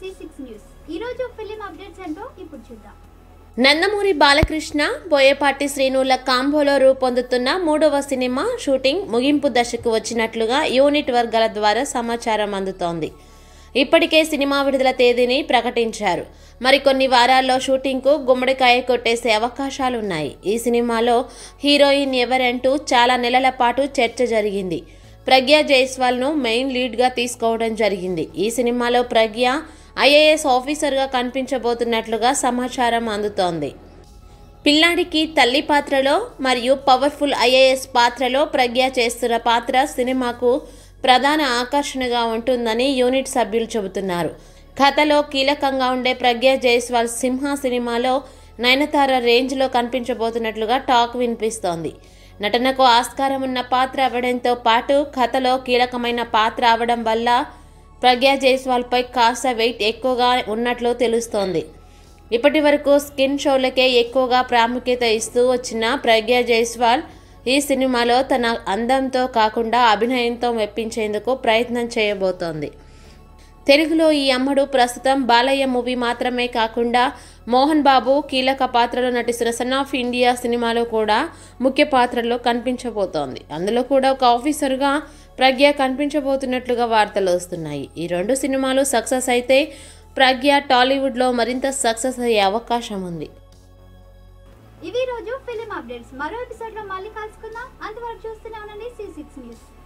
C six news ఈ రోజు film updates ఏంటో ఇప్పుడు చూద్దాం నందమూరి బాలకృష్ణ బోయపాటి శ్రీనుల కాంబోలో రూపొందుతున్న మూడవ సినిమా షూటింగ్ ముగింపు దశకు వచ్చినట్లుగా యూనిట్ వర్గాల ద్వారా సమాచారం అందుతోంది ఇప్పటికే సినిమా విడుదల తేదీని ప్రకటించారు మరికొన్ని వారాల్లో షూటింగ్కు గుమ్మడికాయ కొట్టేసే అవకాశాలున్నాయి ఈ సినిమాలో హీరోయిన్ ఎవరంటూ చాలా నెలల పాటు చర్చ జరిగింది ప్రజ్ఞ జైస్వాల్ను మెయిన్ లీడ్గా తీసుకోవడం జరిగింది ఈ సినిమాలో ప్రజ్ఞ ఐఏఎస్ ఆఫీసర్గా కనిపించబోతున్నట్లుగా సమాచారం అందుతోంది పిల్లాడికి తల్లి పాత్రలో మరియు పవర్ఫుల్ ఐఏఎస్ పాత్రలో ప్రజ్ఞ చేస్తున్న పాత్ర సినిమాకు ప్రధాన ఆకర్షణగా ఉంటుందని యూనిట్ సభ్యులు చెబుతున్నారు కథలో కీలకంగా ఉండే ప్రజ్ఞ జైస్వాల్ సింహ సినిమాలో నయనతార రేంజ్లో కనిపించబోతున్నట్లుగా టాక్ వినిపిస్తోంది నటనకు ఆస్కారం ఉన్న పాత్ర అవ్వడంతో పాటు కథలో కీలకమైన పాత్ర అవడం వల్ల ప్రజ్ఞ జైస్వాల్పై కాస్త వెయిట్ ఎక్కువగా ఉన్నట్లు తెలుస్తోంది ఇప్పటి వరకు స్కిన్ షోలకే ఎక్కువగా ప్రాముఖ్యత ఇస్తూ వచ్చిన ప్రజ్ఞ జైస్వాల్ ఈ సినిమాలో తన అందంతో కాకుండా అభినయంతో మెప్పించేందుకు ప్రయత్నం చేయబోతోంది తెలుగులో ఈ అమ్మడు ప్రస్తుతం బాలయ్య మూవీ మాత్రమే కాకుండా మోహన్ బాబు కీలక పాత్రలో నటిస్తున్న సన్ ఆఫ్ ఇండియా సినిమాలో కూడా ముఖ్య పాత్రలో కనిపించబోతోంది అందులో కూడా ఒక ఆఫీసర్గా ప్రజ్ఞ కనిపించబోతున్నట్లుగా వార్తలు వస్తున్నాయి ఈ రెండు సినిమాలు సక్సెస్ అయితే ప్రజ్ఞ టాలీవుడ్లో మరింత సక్సెస్ అయ్యే అవకాశం ఉంది ఇవి ఈ రోజు ఫిలిం అప్డేట్స్ మరో ఎపిసోడ్ లో మళ్ళీ కలుసుకుందాం అంతవరకు చూస్తూనే ఉండండి సి సిక్స్ న్యూస్